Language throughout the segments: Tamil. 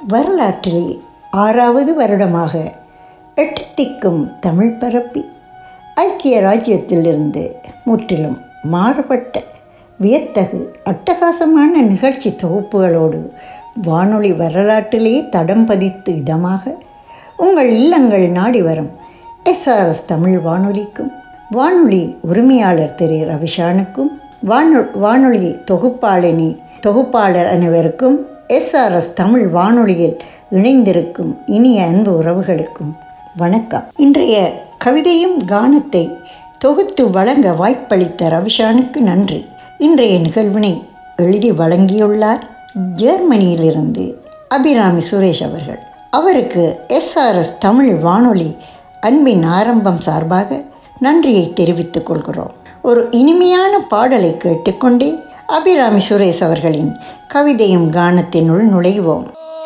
வரலாற்றிலே ஆறாவது வருடமாக எட்டு திக்கும் தமிழ் பரப்பி ஐக்கிய ராஜ்யத்திலிருந்து முற்றிலும் மாறுபட்ட வியத்தகு அட்டகாசமான நிகழ்ச்சி தொகுப்புகளோடு வானொலி வரலாற்றிலே தடம் பதித்து இதமாக உங்கள் இல்லங்கள் நாடி வரும் எஸ்ஆர்எஸ் தமிழ் வானொலிக்கும் வானொலி உரிமையாளர் திரு ரவிஷானுக்கும் வானொ வானொலி தொகுப்பாளினி தொகுப்பாளர் அனைவருக்கும் எஸ்ஆர்எஸ் தமிழ் வானொலியில் இணைந்திருக்கும் இனிய அன்பு உறவுகளுக்கும் வணக்கம் இன்றைய கவிதையும் கானத்தை தொகுத்து வழங்க வாய்ப்பளித்த ரவிஷானுக்கு நன்றி இன்றைய நிகழ்வினை எழுதி வழங்கியுள்ளார் ஜெர்மனியிலிருந்து அபிராமி சுரேஷ் அவர்கள் அவருக்கு எஸ்ஆர்எஸ் தமிழ் வானொலி அன்பின் ஆரம்பம் சார்பாக நன்றியை தெரிவித்துக் கொள்கிறோம் ஒரு இனிமையான பாடலை கேட்டுக்கொண்டே அபிராமி சுரேஷ் அவர்களின் கவிதையும் கானத்தினுள் நுழைவோம்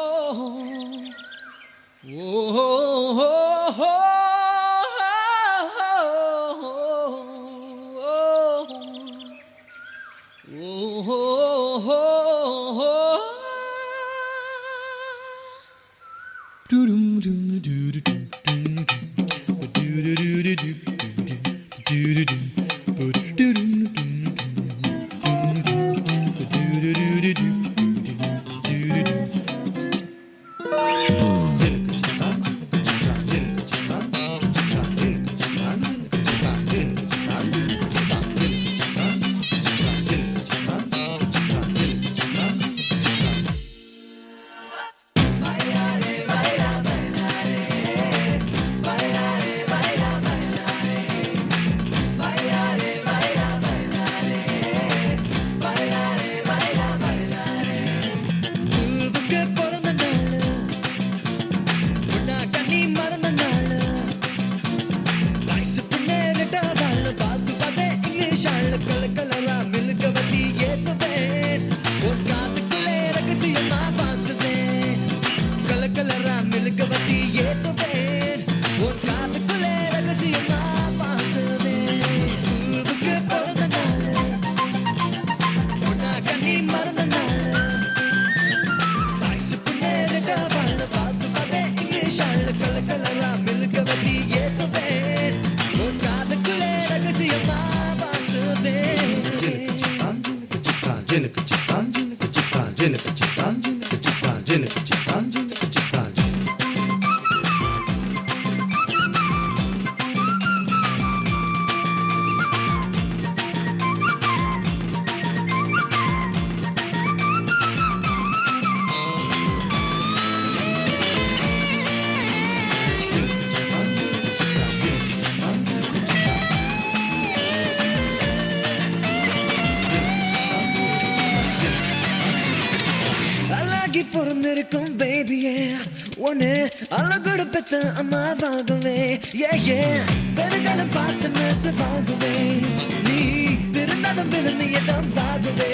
அழகி பிறந்திருக்கும் பேபியே ஒன்னு அழகோடு பெத்த அம்மாவாகவே ஏ ஏ பெருகாலம் பார்த்து நெசவாகவே நீ பிறந்ததும் பிறந்து இடம் பாகவே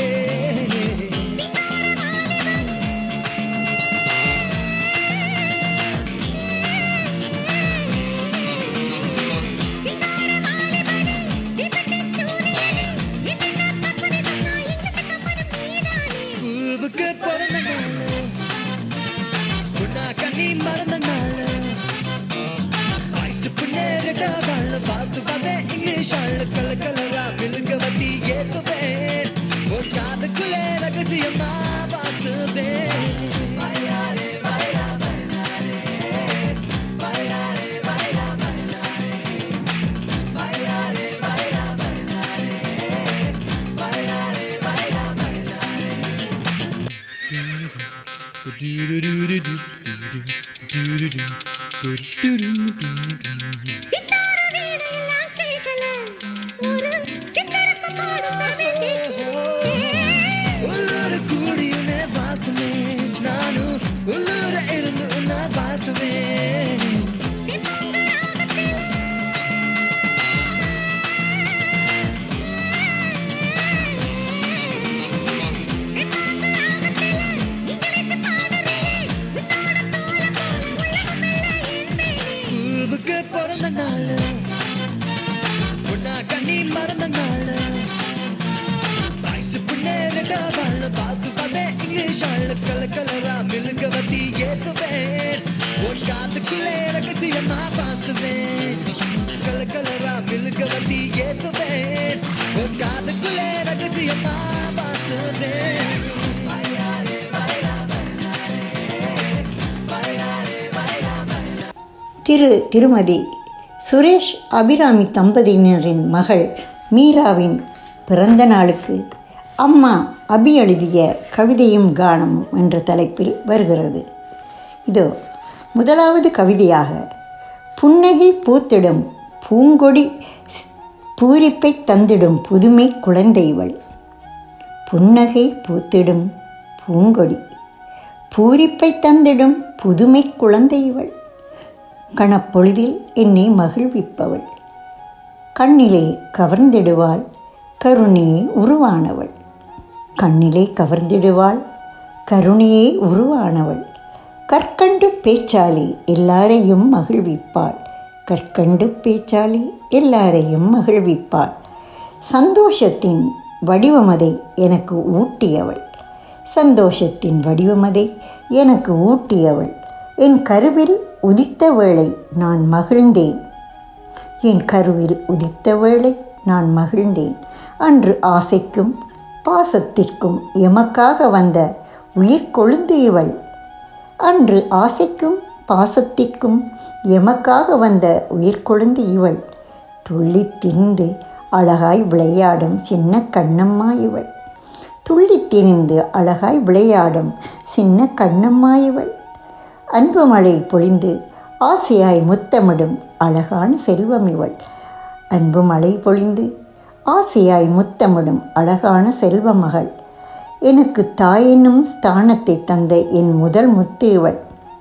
பூவுக்கு பிறந்த நாள் பொண்ணா கண்ணி மறந்த நாள் வயசு பின்னேறிட்ட வாழ பார்த்து பார்த்தே இங்கிலீஷ் ஆள் கல கலரா விழுங்க வத்தி ஏத்துவேன் ஒரு காதுக்குள்ளே ரகசியமா பார்த்துவேன் உள்ளூர கூடி உன்னை பார்த்துவேன் நானும் உள்ளூர இருந்து உன்னை பார்த்துவேன் பூவுக்கு பிறந்த நாள் பொண்ணா கண்ணி மறந்த நாள் வயசு பின்னேறிட்ட வாழ பார்த்து பார்த்தேன் இங்கிலீஷ் இங்கிலீஷ் ஆளு கலர் கலரா மில்க வத்தி ஏத்துவேன் உன் காதுக்குள்ளே ரகசியமா பார்த்துவேன் கலர் கலரா மில்க வத்தி ஏத்துவேன் உன் காதுக்குள்ளே ரகசியமா பார்த்துவேன் திரு திருமதி சுரேஷ் அபிராமி தம்பதியினரின் மகள் மீராவின் பிறந்த நாளுக்கு அம்மா அபி எழுதிய கவிதையும் கானமும் என்ற தலைப்பில் வருகிறது இதோ முதலாவது கவிதையாக புன்னகை பூத்திடும் பூங்கொடி ஸ்- பூரிப்பை தந்திடும் புதுமை குழந்தைவள் புன்னகை பூத்திடும் பூங்கொடி பூரிப்பை தந்திடும் புதுமை குழந்தைவள் கணப்பொழுதில் என்னை மகிழ்விப்பவள் கண்ணிலே கவர்ந்திடுவாள் கருணையே உருவானவள் கண்ணிலே கவர்ந்திடுவாள் கருணையே உருவானவள் கற்கண்டு பேச்சாலே எல்லாரையும் மகிழ்விப்பாள் கற்கண்டு பேச்சாலே எல்லாரையும் மகிழ்விப்பாள் சந்தோஷத்தின் வடிவமதை எனக்கு ஊட்டியவள் சந்தோஷத்தின் வடிவமதை எனக்கு ஊட்டியவள் என் கருவில் உதித்த வேளை நான் மகிழ்ந்தேன் என் கருவில் உதித்த வேளை நான் மகிழ்ந்தேன் அன்று ஆசைக்கும் பாசத்திற்கும் எமக்காக வந்த உயிர் கொழுந்து இவள் அன்று ஆசைக்கும் பாசத்திற்கும் எமக்காக வந்த உயிர் கொழுந்து இவள் துள்ளித் திரிந்து அழகாய் விளையாடும் சின்ன கண்ணம்மா இவள் துள்ளித் திரிந்து அழகாய் விளையாடும் சின்ன கண்ணம்மா இவள் அன்பு மழை பொழிந்து ஆசையாய் முத்தமிடும் அழகான செல்வம் இவள் அன்பு மழை பொழிந்து ஆசையாய் முத்தமிடும் அழகான செல்வ மகள் எனக்கு தாயென்னும் ஸ்தானத்தை தந்த என் முதல் முத்து இவள்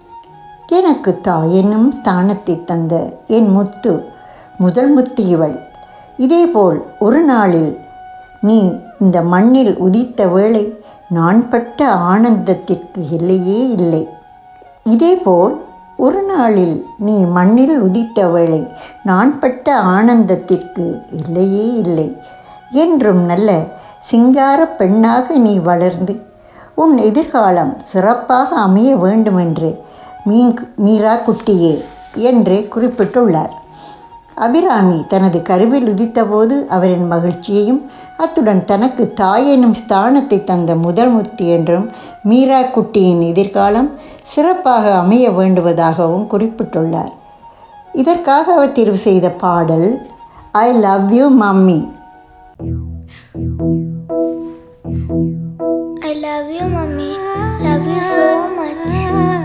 எனக்கு தாயென்னும் ஸ்தானத்தை தந்த என் முத்து முதல் முத்து இவள் இதேபோல் ஒரு நாளில் நீ இந்த மண்ணில் உதித்த வேளை நான் பட்ட ஆனந்தத்திற்கு எல்லையே இல்லை இதேபோல் ஒரு நாளில் நீ மண்ணில் உதித்த வேளை நான் பட்ட ஆனந்தத்திற்கு இல்லையே இல்லை என்றும் நல்ல சிங்கார பெண்ணாக நீ வளர்ந்து உன் எதிர்காலம் சிறப்பாக அமைய வேண்டுமென்று மீன் மீரா குட்டியே என்று குறிப்பிட்டுள்ளார் அபிராமி தனது கருவில் உதித்தபோது அவரின் மகிழ்ச்சியையும் அத்துடன் தனக்கு தாயெனும் ஸ்தானத்தை தந்த முதல் முத்து என்றும் மீரா குட்டியின் எதிர்காலம் சிறப்பாக அமைய வேண்டுவதாகவும் குறிப்பிட்டுள்ளார் இதற்காக அவர் தேர்வு செய்த பாடல் I love you mummy I love you, mommy. Love you so much.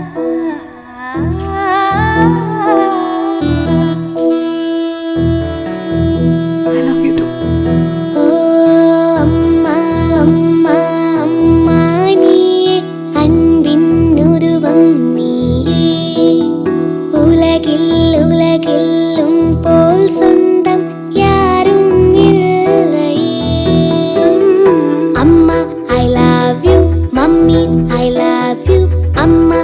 I love you too. ஓ அம்மா அம்மா அம்மா நீயே அன்பின் உருவம் நீயே உலகில் உலகில் போல் சொந்தம் யாரும் இல்லையே அம்மா I love you mummy I love you அம்மா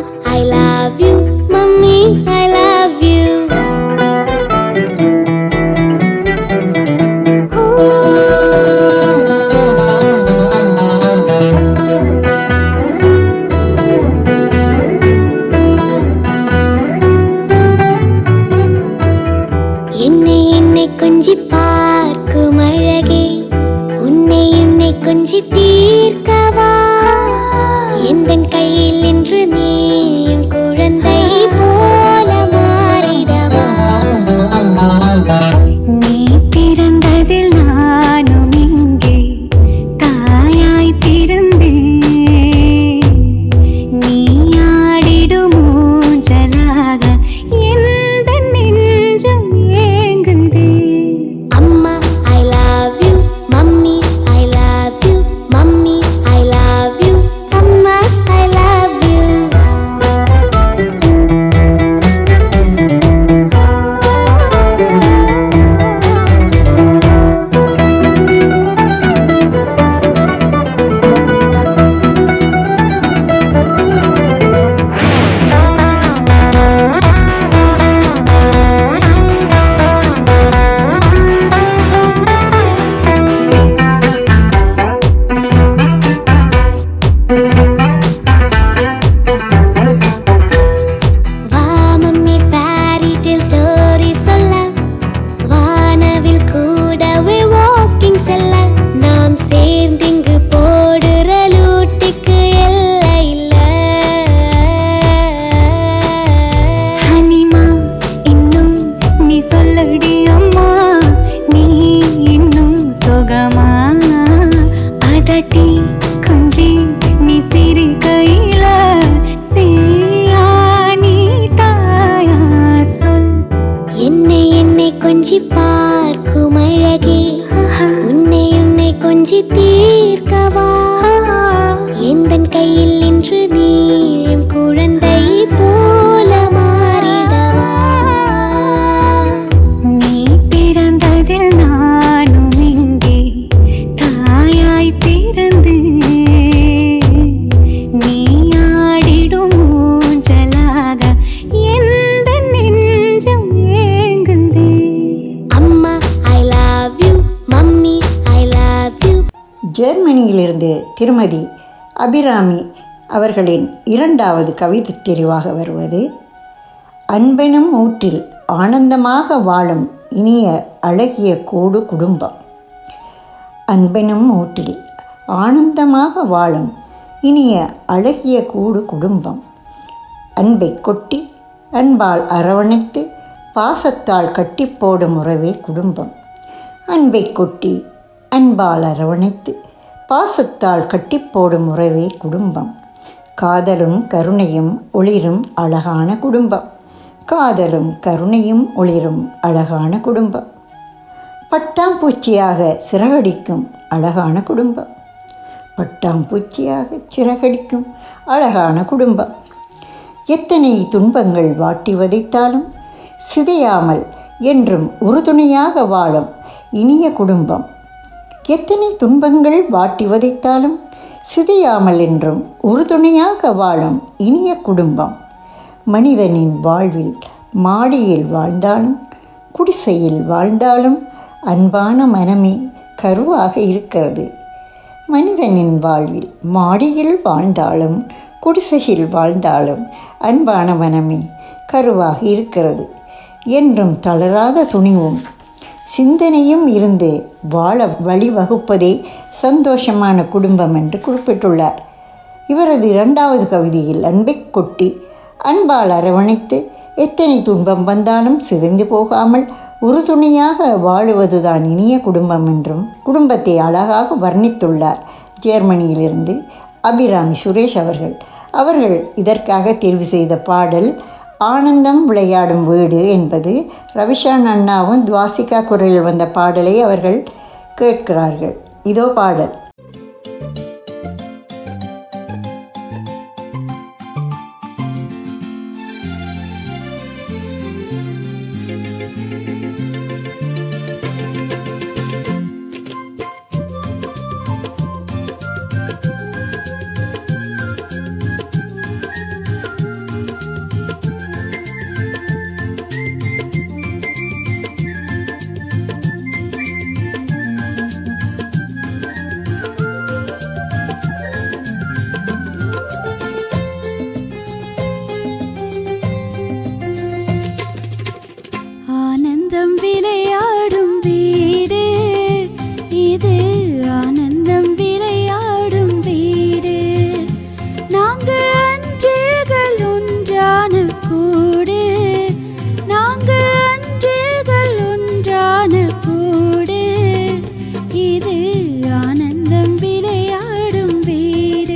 தீர்க்கவா எந்தன் கையில் இன்று நீ என் குழந்தை போல மாறிடவா நீ பிறந்ததில் நானும் இங்கே தாயாய் பிறந்து நீ ஆடிடும் ஊஞ்சலாக எந்த நெஞ்சம் ஏங்குதே அம்மா I love you mummy I love you ஜெர்மனியிலிருந்து திருமதி அபிராமி அவர்களின் இரண்டாவது கவிதை தெரிவாக வருவது அன்பெனும் ஊற்றில் ஆனந்தமாக வாழும் இனிய அழகிய கூடு குடும்பம் அன்பெனும் ஊற்றில் ஆனந்தமாக வாழும் இனிய அழகிய கூடு குடும்பம் அன்பை கொட்டி அன்பால் அரவணைத்து பாசத்தால் கட்டி போடும் உறவே குடும்பம் அன்பை கொட்டி அன்பால் அரவணைத்து பாசத்தால் கட்டி போடும் உறவே குடும்பம் காதலும் கருணையும் ஒளிரும் அழகான குடும்பம் காதலும் கருணையும் ஒளிரும் அழகான குடும்பம் பட்டாம்பூச்சியாக சிறகடிக்கும் அழகான குடும்பம் பட்டாம்பூச்சியாக சிறகடிக்கும் அழகான குடும்பம் எத்தனை துன்பங்கள் வாட்டி வதைத்தாலும் சிதையாமல் என்றும் உறுதுணையாக வாழும் இனிய குடும்பம் எத்தனை துன்பங்கள் வாட்டி வதைத்தாலும் சிதையாமல் என்றும் உறுதுணையாக வாழும் இனிய குடும்பம் மனிதனின் வாழ்வில் மாடியில் வாழ்ந்தாலும் குடிசையில் வாழ்ந்தாலும் அன்பான மனமே கருவாக இருக்கிறது மனிதனின் வாழ்வில் மாடியில் வாழ்ந்தாலும் குடிசையில் வாழ்ந்தாலும் அன்பான மனமே கருவாக இருக்கிறது என்றும் தளராத துணிவும் சிந்தனையும் இருந்து வாழ வழிவகுப்பதே சந்தோஷமான குடும்பம் என்று குறிப்பிட்டுள்ளார் இவரது இரண்டாவது கவிதையில் அன்பை கொட்டி அன்பால் அரவணைத்து எத்தனை துன்பம் வந்தாலும் சிதைந்து போகாமல் உறுதுணையாக வாழுவதுதான் இனிய குடும்பம் என்றும் குடும்பத்தை அழகாக வர்ணித்துள்ளார் ஜெர்மனியிலிருந்து அபிராமி சுரேஷ் அவர்கள் அவர்கள் இதற்காக தேர்வு செய்த பாடல் ஆனந்தம் விளையாடும் வீடு என்பது ரவிஷான் அண்ணாவும் துவாசிகா குரலில் வந்த பாடலை அவர்கள் கேட்கிறார்கள் இதோ பாடல் ஆனந்தம் விளையாடும் வீடு இது ஆனந்தம் விளையாடும் வீடு நாங்கள் அன்றில்கள் ஒன்றான கூடு நாங்கள் அன்றில்கள் ஒன்றான கூடு இது ஆனந்தம் விளையாடும் வீடு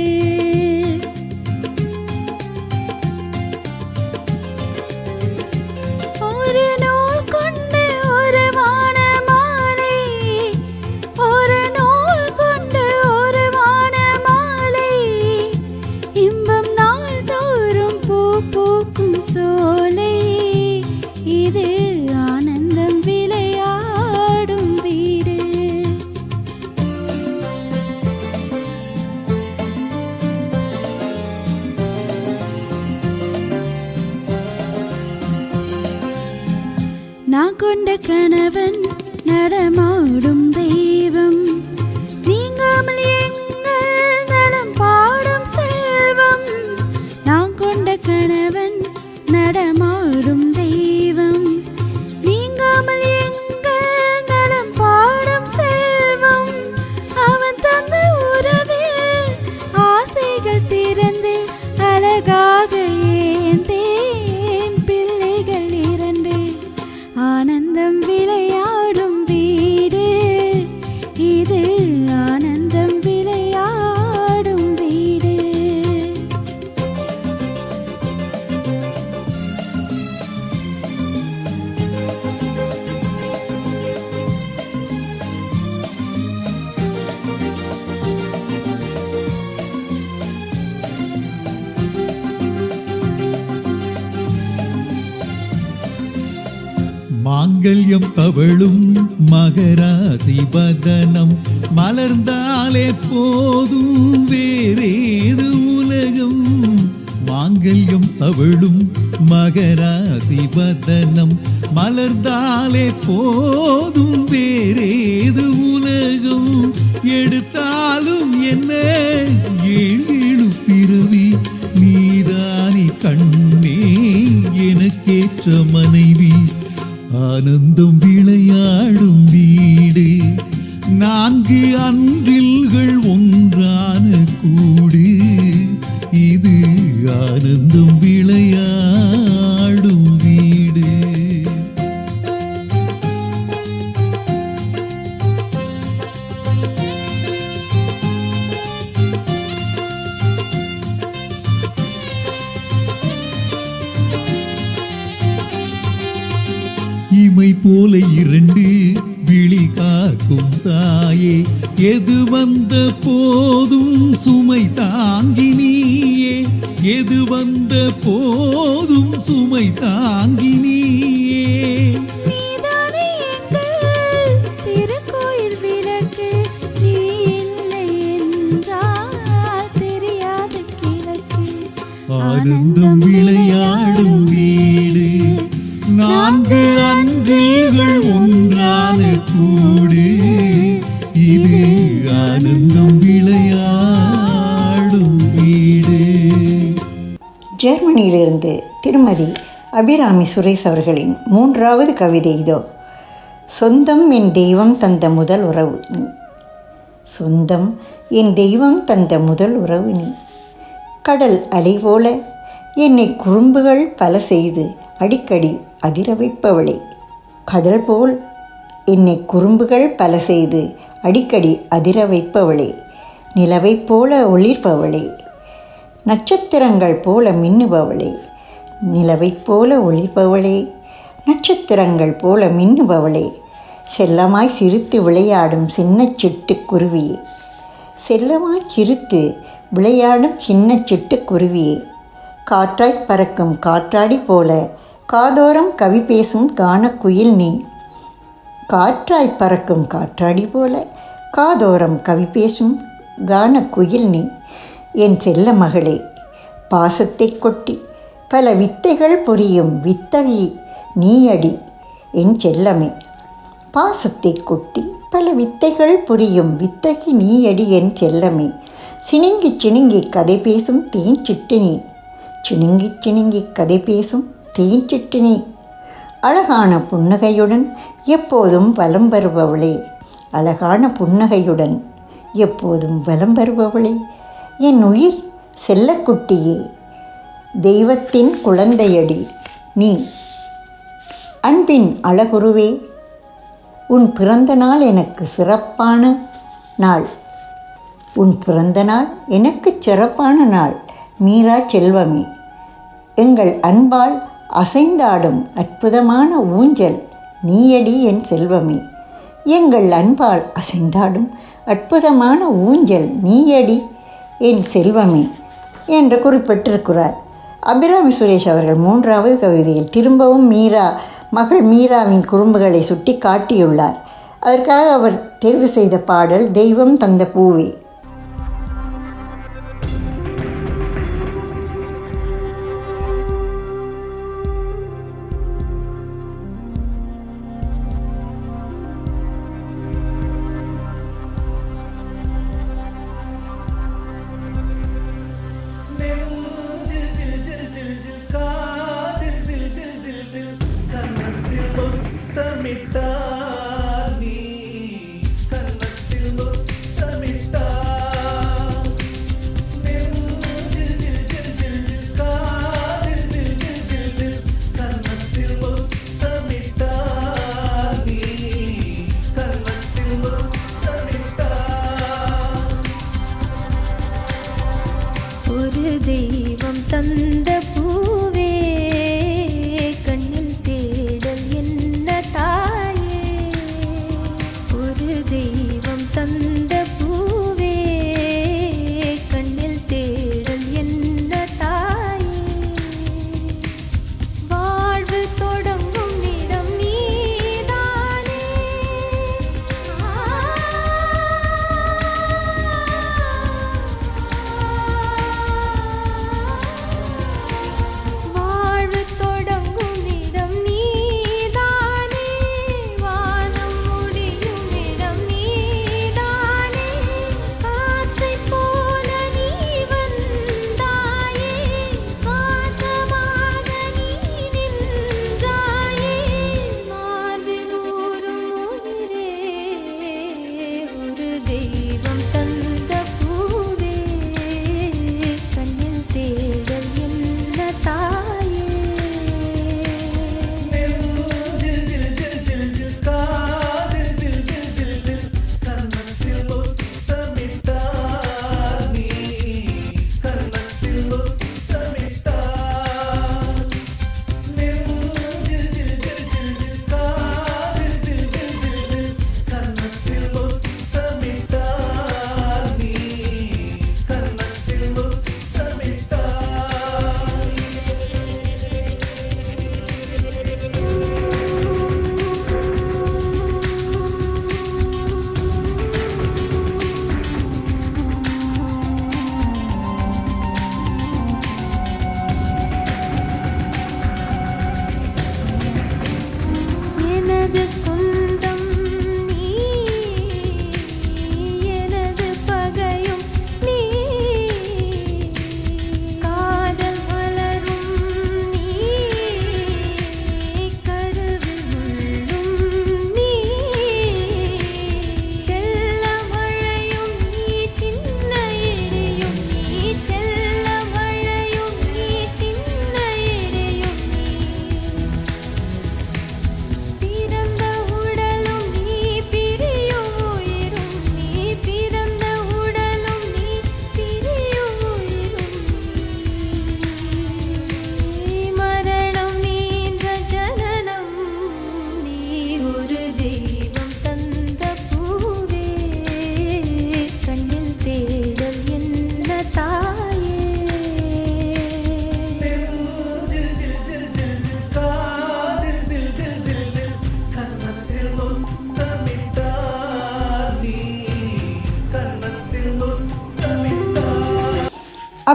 ஒரு நூல் கொண்டு ஒரு வான மாலை ஒரு நூல் கொண்டு ஒரு வான மாலை இன்பம் நாள் தோறும் பூ பூக்கும் சோலை இது ஆனந்தம் விளையாடும் வீடு நான் கொண்ட கணவன் நடமாடும் தெய்வம் நீங்காமல் எங்கள் நலம் பாடும் செல்வம் நான் கொண்ட கணவன் நடமாடும் தெய்வம் நீங்காமல் எங்கள் நலம் பாடும் செல்வம் அவன் தந்த உறவில் ஆசைகள் திறந்து அழகாக ஏந்தேன் பிள்ளைகள் இரண்டு ஆனந்தம் விளையாடும் வீடு மாங்கல்யம் தவழும் மகராசி வதனம் மலர்ந்தாலே போதும் வேறேது உலகம் மாங்கல்யம் தவழும் மகராசி வதனம் மலர்ந்தாலே போதும் வேறேது உலகம் எடுத்தாலும் என்ன ஏழு பிறவி நீதானி கண்ணே எனக்கேற்ற மனைவி ஆனந்தம் விளையாடும் வீடு நான்கு அன்றில்கள் ஒன்றான கூடு இது ஆனந்தம் விளையாடும் வீடு இமை போல இரண்டு விழி காக்கும் தாயே எது வந்த போதும் சுமை தாங்கி நீயே எது வந்த போதும் சுமை தாங்கி நீயே நீதானே எங்கள் திருக்கோயில் விளக்கு நீ இல்லை என்றால் தெரியாத கிழக்கு ஆனந்தம் விளையாடும் வீடு நான்கு அன்றில்கள் ஒன்றான கூடு இது ஆனந்தம் விளையாடும் வீடு ஜெர்மனியிலிருந்து திருமதி அபிராமி சுரேஷ் அவர்களின் மூன்றாவது கவிதை இதோ சொந்தம் என் தெய்வம் தந்த முதல் உறவு நீ சொந்தம் என் தெய்வம் தந்த முதல் உறவு நீ கடல் அலை போல என்னை குறும்புகள் பல செய்து அடிக்கடி அதிர வைப்பவளே கடல் போல் என்னை குறும்புகள் பல செய்து அடிக்கடி அதிர வைப்பவளே நிலவைப் போல ஒளிர்பவளே நட்சத்திரங்கள் போல மின்னுபவளே நிலவைப் போல ஒளிர்பவளே நட்சத்திரங்கள் போல மின்னுபவளே செல்லமாய் சிரித்து விளையாடும் சின்ன சிட்டுக்குருவியே செல்லமாய் சிரித்து விளையாடும் சின்ன சிட்டுக்குருவியே காற்றாய் பறக்கும் காற்றாடி போல காதோரம் கவி பேசும் கானக்குயில் நீ காற்றாய் பறக்கும் காற்றாடி போல காதோரம் கவி பேசும் கானக்குயில் நீ என் செல்ல மகளே பாசத்தை கொட்டி பல வித்தைகள் புரியும் வித்தகி நீயடி என் செல்லமே பாசத்தை கொட்டி பல வித்தைகள் புரியும் வித்தகி நீயடி என் செல்லமே சிணுங்கி சிணுங்கி கதை பேசும் தேன் சிட்டு நீ சிணுங்கி சிணுங்கி கதை பேசும் தேன் சிட்டு நீ அழகான புன்னகையுடன் எப்போதும் வலம் வருபவளே அழகான புன்னகையுடன் எப்போதும் வலம் வருபவளே என் உயிர் செல்லக்குட்டியே தெய்வத்தின் குழந்தையடி நீ அன்பின் அழகுருவே உன் பிறந்த நாள் எனக்கு சிறப்பான நாள் உன் பிறந்த நாள் எனக்கு சிறப்பான நாள் மீரா செல்வமே எங்கள் அன்பால் அசைந்தாடும் அற்புதமான ஊஞ்சல் நீயடி என் செல்வமே எங்கள் அன்பால் அசைந்தாடும் அற்புதமான ஊஞ்சல் நீயடி என் செல்வமே என்று குறிப்பிட்டிருக்கிறார் அபிராமி சுரேஷ் அவர்கள் மூன்றாவது கவிதையில் திரும்பவும் மீரா மகள் மீராவின் குறும்புகளை சுட்டி காட்டியுள்ளார் அதற்காக அவர் தேர்வு செய்த பாடல் தெய்வம் தந்த பூவே கன்னத்தில் முத்தமிட்டார் நீ கன்னத்தில் முத்தமிட்டார்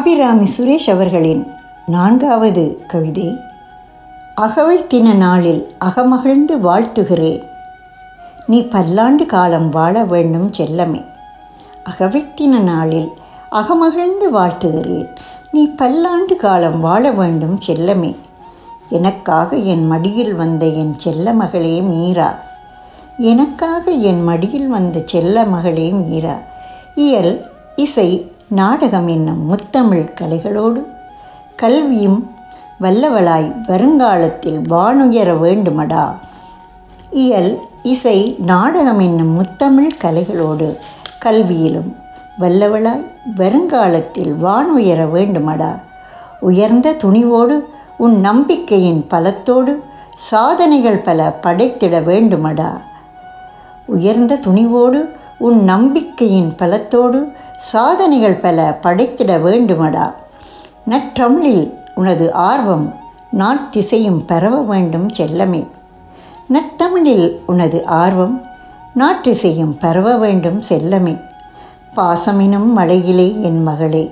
அபிராமி சுரேஷ் அவர்களின் நான்காவது கவிதை அகவை தின நாளில் அகமகிழ்ந்து வாழ்த்துகிறேன் நீ பல்லாண்டு காலம் வாழ வேண்டும் செல்லமே அகவைத்தின நாளில் அகமகிழ்ந்து வாழ்த்துகிறேன் நீ பல்லாண்டு காலம் வாழ வேண்டும் செல்லமே எனக்காக என் மடியில் வந்த என் செல்ல மகளே மீரா எனக்காக என் மடியில் வந்த செல்ல மகளே மீரா இயல் இசை நாடகம் என்னும் முத்தமிழ் கலைகளோடு கல்வியும் வல்லவளாய் வருங்காலத்தில் வானுயர வேண்டுமடா இயல் இசை நாடகம் என்னும் முத்தமிழ் கலைகளோடு கல்வியிலும் வல்லவளாய் வருங்காலத்தில் வானுயர வேண்டுமடா உயர்ந்த துணிவோடு உன் நம்பிக்கையின் பலத்தோடு சாதனைகள் பல படைத்திட வேண்டுமடா உயர்ந்த துணிவோடு உன் நம்பிக்கையின் பலத்தோடு சாதனைகள் பல படைத்திட வேண்டுமடா நற்றமிழில் உனது ஆர்வம் நாட்டிசையும் பரவ வேண்டும் செல்லமே நற்றமிழில் உனது ஆர்வம் நாட்டிசையும் பரவ வேண்டும் செல்லமே பாசமெனும் மலையிலே என் மகளே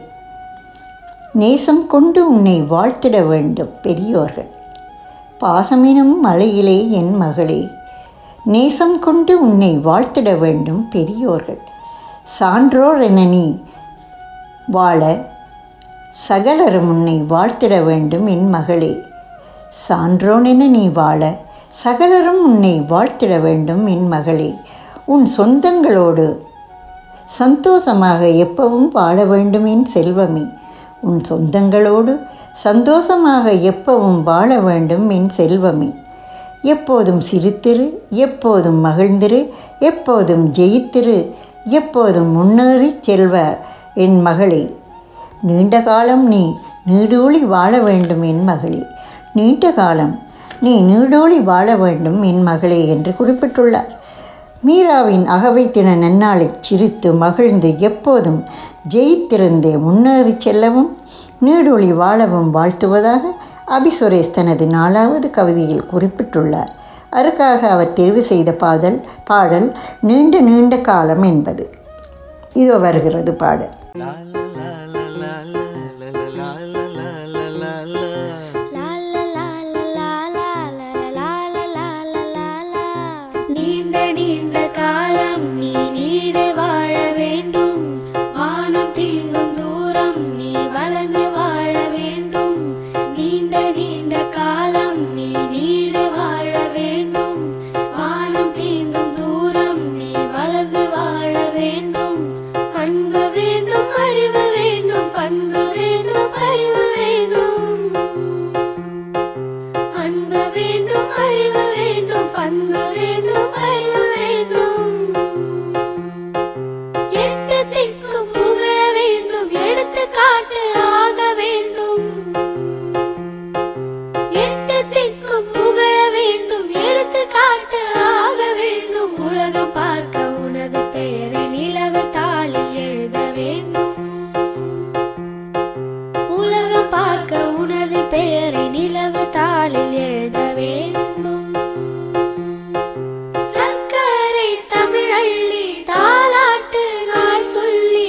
நேசம் கொண்டு உன்னை வாழ்த்திட வேண்டும் பெரியோர்கள் பாசமெனும் மலையிலே என் மகளே நேசம் கொண்டு உன்னை வாழ்த்திட வேண்டும் பெரியோர்கள் சான்றோர் என நீ வாழ சகலரும் உன்னை வாழ்த்திட வேண்டும் என் மகளே சான்றோன் என நீ வாழ சகலரும் உன்னை வாழ்த்திட வேண்டும் என் மகளே உன் சொந்தங்களோடு சந்தோஷமாக எப்பவும் வாழ வேண்டும் என் செல்வமே உன் சொந்தங்களோடு சந்தோஷமாக எப்பவும் வாழ வேண்டும் என் செல்வமே எப்போதும் சிரித்திரு எப்போதும் மகிழ்ந்திரு எப்போதும் ஜெயித்திரு எப்போதும் முன்னேறி செல்வ என் மகளே நீண்ட காலம் நீ நீடூழி வாழ வேண்டும் என் மகளே நீண்ட காலம் நீ நீடூழி வாழ வேண்டும் என் மகளே என்று குறிப்பிட்டுள்ளார் மீராவின் அகவை தின நன்னாளை சிரித்து மகிழ்ந்து எப்போதும் ஜெயித்திருந்தே முன்னேறி செல்லவும் நீடொளி வாழவும் வாழ்த்துவதாக அபிசுரேஷ் தனது நாலாவது கவிதையில் குறிப்பிட்டுள்ளார் அதற்காக அவர் தெரிவு செய்த பாடல் பாடல் நீண்ட நீண்ட காலம் என்பது இதோ வருகிறது பாடல் La la la la la la la la la la la la. நீண்ட நீண்ட காலம் நீ நீடு வாழ வேண்டும் வானம் தீண்டும் தூரம் நீ வளர்ந்து வாழ வேண்டும் நீண்ட நீண்ட காலம் நீ நீடு வாழ வேண்டும் வானம் தீண்டும் தூரம் நீ வளர்ந்து வாழ வேண்டும் அன்பு வேண்டும் அறிவு வேண்டும் பண்பு வேண்டும் அறிவு வேண்டும் அன்பு வேண்டும் அறிவு வேண்டும் பண்பு வேண்டும் அறிவு வேண்டும் எட்டு திக்கும் புகழ வேண்டும் எடுத்து காட்டு ஆக வேண்டும் எட்டு திக்கும் புகழ வேண்டும் எடுத்து காட்டு ஆக வேண்டும் உலகம் பார்க்க உனது பெயரை நிலவு தாளில் எழுத வேண்டும் உலகம் பார்க்க உனது பெயரை நிலவு தாளில் எழுத வேண்டும் சர்க்கரை தமிழள்ளி தாலாட்டு நாள் சொல்லி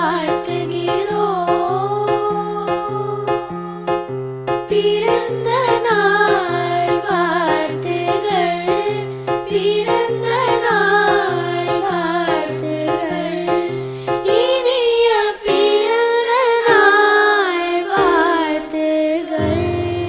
வாழ்த்துகிறோம் பிறந்த நாள் வாழ்த்துகள் பிறந்த நாள் வாழ்த்துகள் இனிய பிறந்த நாள் வாழ்த்துகள்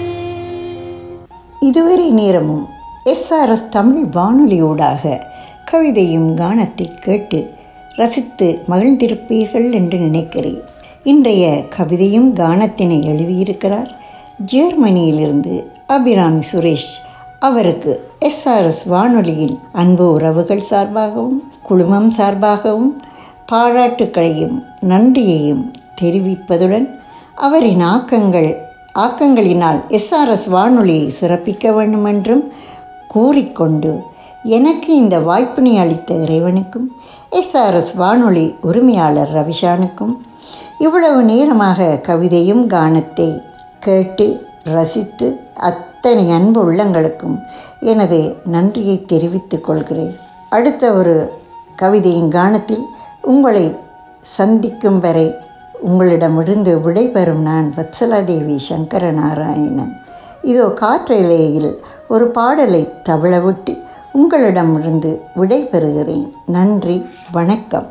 இதுவரை நேரமும் எஸ்ஆர்எஸ் தமிழ் வானொலியூடாக கவிதையும் கானத்தை கேட்டு ரசித்து மகிழ்ந்திருப்பீர்கள் என்று நினைக்கிறேன் இன்றைய கவிதையும் கானத்தினை எழுதியிருக்கிறார் ஜெர்மனியிலிருந்து அபிராமி சுரேஷ் அவருக்கு எஸ்ஆர்எஸ் வானொலியின் அன்பு உறவுகள் சார்பாகவும் குழுமம் சார்பாகவும் பாராட்டுக்களையும் நன்றியையும் தெரிவிப்பதுடன் அவரின் ஆக்கங்கள் ஆக்கங்களினால் எஸ்ஆர்எஸ் வானொலியை சிறப்பிக்க வேண்டுமென்றும் கூறிக்கொண்டு எனக்கு இந்த வாய்ப்பினை அளித்த இறைவனுக்கும் எஸ்ஆர்எஸ் வானொலி உரிமையாளர் ரவிஷானுக்கும் இவ்வளவு நேரமாக கவிதையும் கானத்தை கேட்டு ரசித்து அத்தனை அன்பு உள்ளங்களுக்கும் எனது நன்றியை தெரிவித்துக் கொள்கிறேன் அடுத்த ஒரு கவிதையின் கானத்தில் உங்களை சந்திக்கும் வரை உங்களிடமிருந்து விடைபெறும் நான் வத்சலாதேவி சங்கரநாராயணன் இதோ காற்றலையில் ஒரு பாடலை தவளவிட்டு உங்களிடமிருந்து விடைபெறுகிறேன் நன்றி வணக்கம்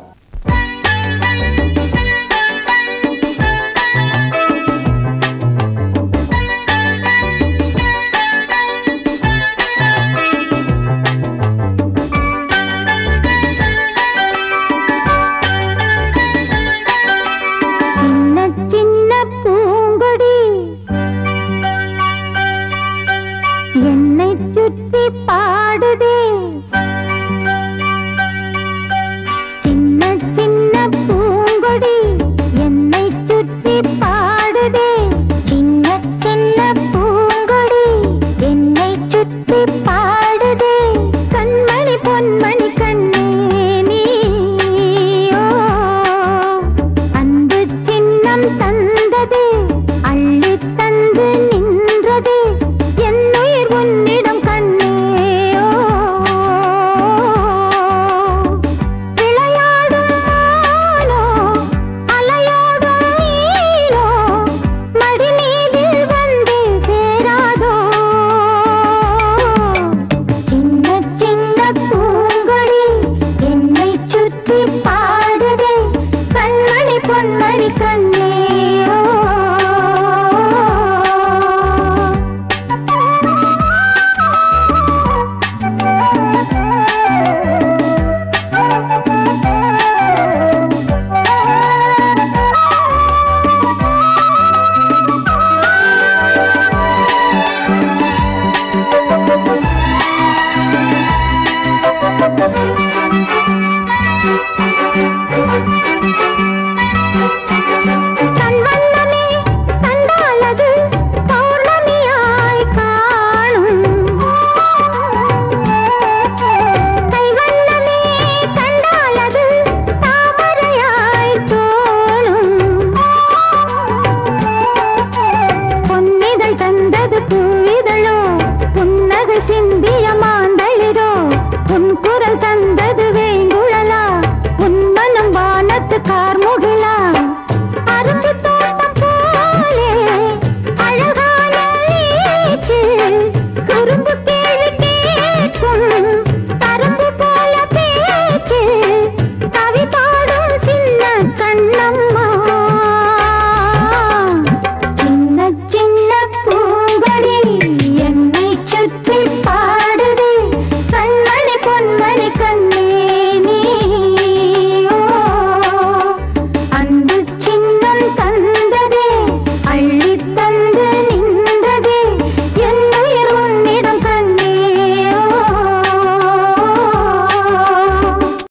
சின்ன சின்ன பூங்கொடி என்னை சுற்றி